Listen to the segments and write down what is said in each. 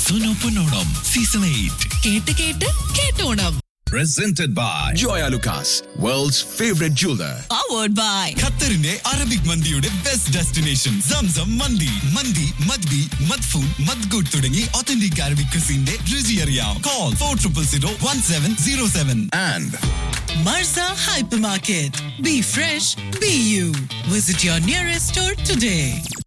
Suno Ponnonam season eight കേട്ട് കേട്ട് കേട്ടോണം Presented by Joya Lucas, world's favorite jeweler. Powered by ഖത്തറിന്റെ അറബിക് മന്തിയുടെ ബെസ്റ്റ് ഡെസ്റ്റിനേഷൻ സംസം മന്തി മന്തി മദ്ബി മദ്ഫൂൻ മദ്ഗുഡ് തുടങ്ങി ഒത്തന്റിക് അറബിക് ക്രിസിന്റെ രുചി അറിയാം call four triple zero one seven zero seven And Marsa hypermarket be fresh be you visit your nearest store today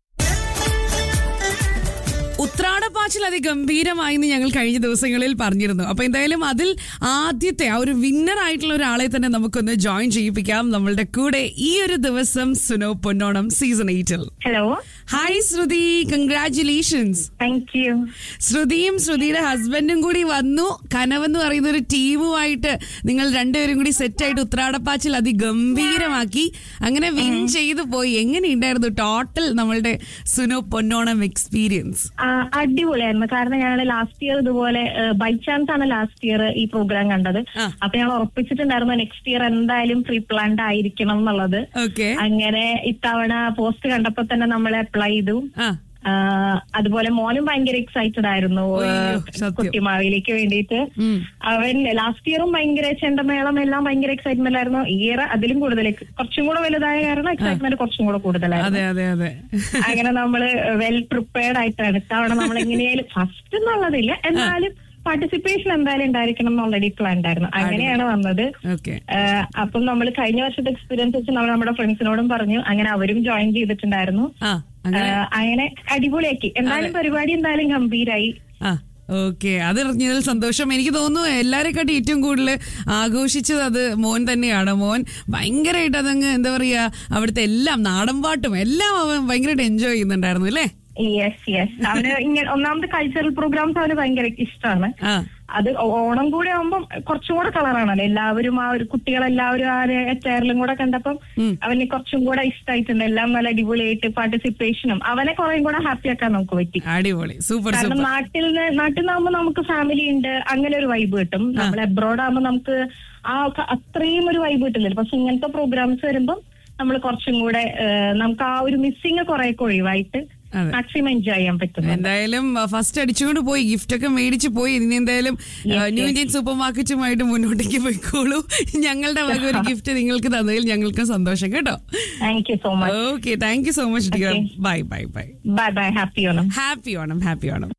ഉത്രാടപ്പാച്ചിൽ അതിഗംഭീരമായി എന്ന് ഞങ്ങൾ കഴിഞ്ഞ ദിവസങ്ങളിൽ പറഞ്ഞിരുന്നു അപ്പൊ എന്തായാലും അതിൽ ആദ്യത്തെ ആ ഒരു വിന്നർ ആയിട്ടുള്ള ഒരാളെ തന്നെ നമുക്കൊന്ന് ജോയിൻ ചെയ്യിപ്പിക്കാം നമ്മളുടെ കൂടെ ഈ ഒരു ദിവസം സുനോ പൊന്നോണം സീസൺ എയ്റ്റിൽ hello hi Shruti congratulations thank you ശ്രുതിയും ശ്രുതിയുടെ ഹസ്ബൻഡും കൂടി വന്നു കനവെന്ന് പറയുന്ന ഒരു ടീമുമായിട്ട് നിങ്ങൾ രണ്ടുപേരും കൂടി സെറ്റായിട്ട് ഉത്രാടപ്പാച്ചിൽ അതിഗംഭീരമാക്കി അങ്ങനെ വിൻ ചെയ്തു പോയി എങ്ങനെയുണ്ടായിരുന്നു ടോട്ടൽ നമ്മളുടെ സുനോ പൊന്നോണം എക്സ്പീരിയൻസ് അടിപൊളിയായിരുന്നു കാരണം ഞങ്ങൾ ലാസ്റ്റ് ഇയർ ഇതുപോലെ ബൈ ചാൻസ് ആണ് ലാസ്റ്റ് ഇയർ ഈ പ്രോഗ്രാം കണ്ടത് ആ. അപ്പൊ ഞങ്ങൾ ഉറപ്പിച്ചിട്ടുണ്ടായിരുന്നു നെക്സ്റ്റ് ഇയർ എന്തായാലും പ്രീ പ്ലാൻഡ് ആയിരിക്കണം എന്നുള്ളത് ഓക്കെ അങ്ങനെ ഇത്തവണ പോസ്റ്റ് കണ്ടപ്പോ തന്നെ നമ്മൾ അപ്ലൈ ചെയ്തു ആ ആ, അതുപോലെ മോനും ഭയങ്കര എക്സൈറ്റഡ് ആയിരുന്നു അയ്യോ, ആ, സത്യം. കുട്ടിമാവിലേക്ക് വേണ്ടിയിട്ട് ഉം. അവൻ ലാസ്റ്റ് ഇയറും ഭയങ്കര ചെണ്ടമേളം എല്ലാം ഭയങ്കര എക്സൈറ്റ്മെന്റ് ആയിരുന്നു ഈ ഇയർ അതിലും കൂടുതൽ കുറച്ചും കൂടെ വലുതായ കാരണം എക്സൈറ്റ്മെന്റ് കുറച്ചും കൂടെ കൂടുതലായിരുന്നു അതെ അതെ അതെ അങ്ങനെ നമ്മള് വെൽ പ്രിപ്പയർഡ് ആയിട്ടാണ് ഇത്തവണ നമ്മൾ എങ്ങനെയായാലും ഫസ്റ്റ് എന്നുള്ളതില്ല എന്നാലും പാർട്ടിസിപ്പേഷൻ എന്തായാലും ഉണ്ടായിരിക്കണം എന്ന് ഓൾറെഡി പ്ലാൻ ഉണ്ടായിരുന്നു അങ്ങനെയാണ് വന്നത് ഓക്കെ ആഹ് അപ്പം നമ്മൾ കഴിഞ്ഞ വർഷത്തെ എക്സ്പീരിയൻസ് വെച്ച് നമ്മൾ നമ്മുടെ ഫ്രണ്ട്സിനോടും പറഞ്ഞു അങ്ങനെ അവരും ജോയിൻ ചെയ്തിട്ടുണ്ടായിരുന്നു ആ അങ്ങനെ ആഹ് അങ്ങനെ അടിപൊളിയാക്കി എന്തായാലും പരിപാടി എന്തായാലും ഗംഭീരായി ആ ഓക്കെ അതറിഞ്ഞതിൽ സന്തോഷം എനിക്ക് തോന്നുന്നു എല്ലാരെക്കാട്ടി ഏറ്റവും കൂടുതൽ ആഘോഷിച്ചത് അത് മോൻ തന്നെയാണ് മോൻ ഭയങ്കരമായിട്ട് അതങ്ങ് എന്താ പറയാ അവിടുത്തെ എല്ലാം നാടൻ പാട്ടും എല്ലാം അവൻ ഭയങ്കരമായിട്ട് എൻജോയ് ചെയ്യുന്നുണ്ടായിരുന്നു അല്ലേ യെസ് യെസ് അവന് ഇങ്ങനെ ഒന്നാമത് കൾച്ചറൽ പ്രോഗ്രാംസ് അവന് ഭയങ്കര ഇഷ്ടമാണ് ആ അത് ഓണം കൂടെ ആവുമ്പം കുറച്ചും കൂടെ കളറാണല്ലോ എല്ലാവരും ആ ഒരു കുട്ടികളെല്ലാവരും ആ ഒരു ചെയറിലും കൂടെ കണ്ടപ്പം അവന് കുറച്ചും കൂടെ ഇഷ്ടമായിട്ടുണ്ട് എല്ലാം നല്ല അടിപൊളിയായിട്ട് പാർട്ടിസിപ്പേഷനും അവനെ കുറേം കൂടെ ഹാപ്പി ആക്കാൻ നമുക്ക് പറ്റി അടിപൊളി സൂപ്പർ കാരണം സൂപ്പർ നാട്ടിൽ നിന്ന് നാട്ടിൽ നിന്നാകുമ്പോൾ നമുക്ക് ഫാമിലി ഉണ്ട് അങ്ങനെ ഒരു വൈബ് കിട്ടും നമ്മൾ അബ്രോഡ് ആകുമ്പോൾ നമുക്ക് ആ ക- അത്രയും ഒരു വൈബ് കിട്ടില്ലല്ലോ പക്ഷെ ഇങ്ങനത്തെ പ്രോഗ്രാംസ് വരുമ്പോൾ നമ്മൾ കുറച്ചും കൂടെ ഏഹ്, നമുക്ക് ആ ഒരു മിസ്സിങ് കുറെ ഒഴിവായിട്ട് അതെ. മാക്സിമം എൻജോയ് ചെയ്യാൻ പറ്റുന്നു എന്തായാലും ഫസ്റ്റ് അടിച്ചുകൊണ്ട് പോയി ഗിഫ്റ്റ് ഒക്കെ മേടിച്ച് പോയി ഇനി എന്തായാലും ന്യൂ ഇന്ത്യൻ സൂപ്പർ മാർക്കറ്റുമായിട്ട് മുന്നോട്ടേക്ക് പോയിക്കോളൂ ഞങ്ങളുടെ വക ഒരു ഗിഫ്റ്റ് നിങ്ങൾക്ക് തന്നതിൽ ഞങ്ങൾക്ക് സന്തോഷം കേട്ടോ thank you so much okay thank you so much dear Okay. Bye bye bye bye bye happy Onam happy Onam happy Onam